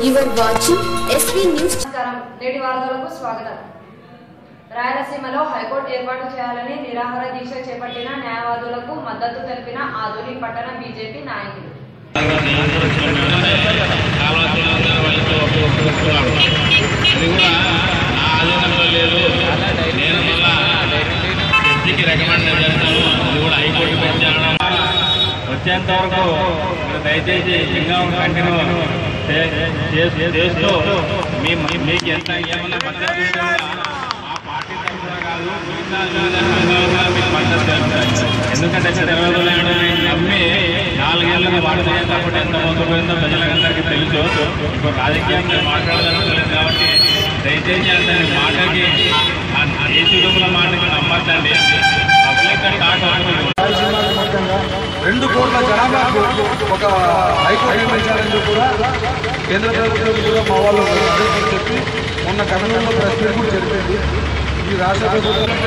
You are watching SV News. నమస్కారం నేటి వార్తలకు స్వాగతం రాయలసీమలో హైకోర్టు ఏర్పాటు చేయాలని నిరాహార దీక్ష చేపట్టిన న్యాయవాదులకు మద్దతు తెలిపిన ఆధుని పట్టణ బీజేపీ నాయకులు అది కూడా నా ఆధీనంలో లేదు నేను మళ్ళా జడ్జికి రికమెండ్ చేస్తాను అది కూడా హైకోర్టు పెంచాను వచ్చేంత వరకు మీరు దయచేసి ఇంకా కంటిన్యూ చే- చే- చేస్తూ మీ మీకు ఎంత ఏమన్నా మద్దతు ఉంటే కూడా ఆ పార్టీ తరఫున కాదు మిగతా విధాలుగా మీకు మద్దతు తెలుపుతారు. ఎందుకంటే చంద్రబాబు నాయుడు నమ్మి నాలుగేళ్లుగా వాడితే తప్పుడు ఎంత మోసపోయిందో ప్రజలందరికీ తెలుసు ఇప్పుడు రాజకీయంగా మాట్లాడదలుచుకోలేదు కాబట్టి దయచేసి అతని మాటకి ఆ దేశంలో మాటకి నమ్మద్దండి పబ్లిక్ టాక్ అవుతుంది రాయలసీమకు మొత్తంగా రెండు కోట్ల జనాభాకు ఒక హైకోర్టు నిర్మించాలని కూడా కేంద్ర ప్రభుత్వం కూడా మా వాళ్ళు అడుగుతుందని చెప్పి మొన్న కర్నూలులో ప్రెస్ మీట్ కూడా జరిపింది ఈ రాష్ట్ర ప్రభుత్వం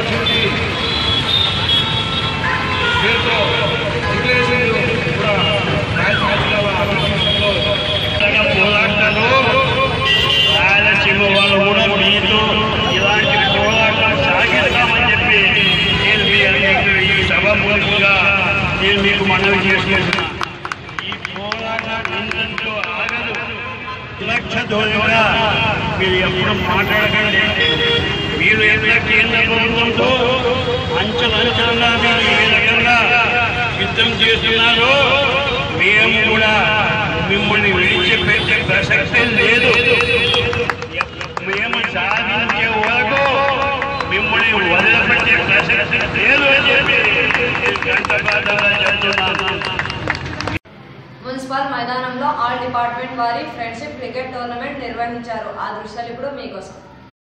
పోరాటాలు రాయలసీమ వాళ్ళు కూడా మీతో ఇలాంటి పోరాటం సాగిస్తామని చెప్పి నేను మీ అందరికీ ఈ సభ మూలకంగా నేను మీకు మనవి చేసుకుంటున్నా ఈ పోరాటం ఇంతటితో ఆగదు లక్ష ధోరణిగా మీరు ఎప్పుడు మాట్లాడకండి మీరు ఎంత కేంద్ర ప్రభుత్వంతో అంచెలంచెలుగా మీరు ఏ రకంగా యుద్ధం చేస్తున్నారో మేము కూడా మిమ్మల్ని విడిచిపెట్టే ప్రసక్తే లేదు మేము సాధించే వరకు మిమ్మల్ని వదిలిపెట్టే ప్రసక్తి లేదు అని చెప్పి నేను గంటపాఠంగా చెప్తున్నాను మున్సిపల్ మైదానంలో ఆల్ డిపార్ట్మెంట్ వారి ఫ్రెండ్షిప్ క్రికెట్ టోర్నమెంట్ నిర్వహించారు ఆ దృశ్యాలు ఇప్పుడు మీకోసం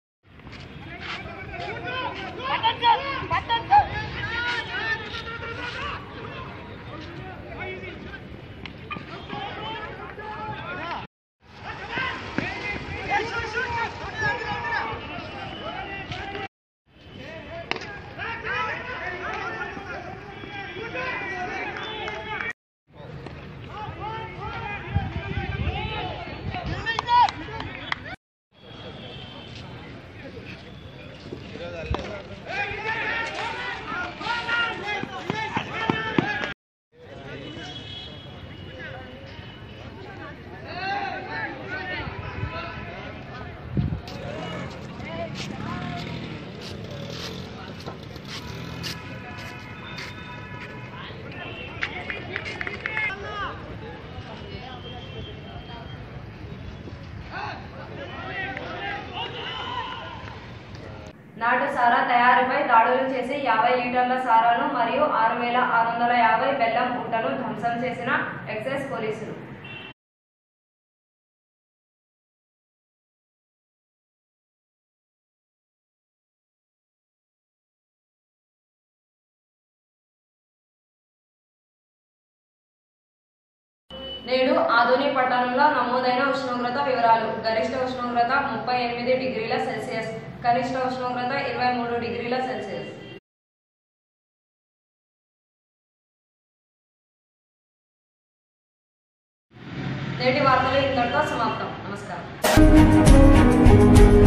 నాటు సారా తయారీపై దాడులు చేసి యాభై లీటర్ల సారాను మరియు ఆరు వేల ఆరు వందల యాభై బెల్లం ఊటను ధ్వంసం చేసిన ఎక్సైజ్ పోలీసులు నేడు ఆధుని పట్టణంలో నమోదైన ఉష్ణోగ్రత వివరాలు గరిష్ట ఉష్ణోగ్రత ముప్పై ఎనిమిది డిగ్రీల సెల్సియస్ కనిష్ట ఉష్ణోగ్రత ఇరవై మూడు డిగ్రీల సెల్సియస్ నేటి వార్తలు ఇంతటితో సమాప్తం నమస్కారం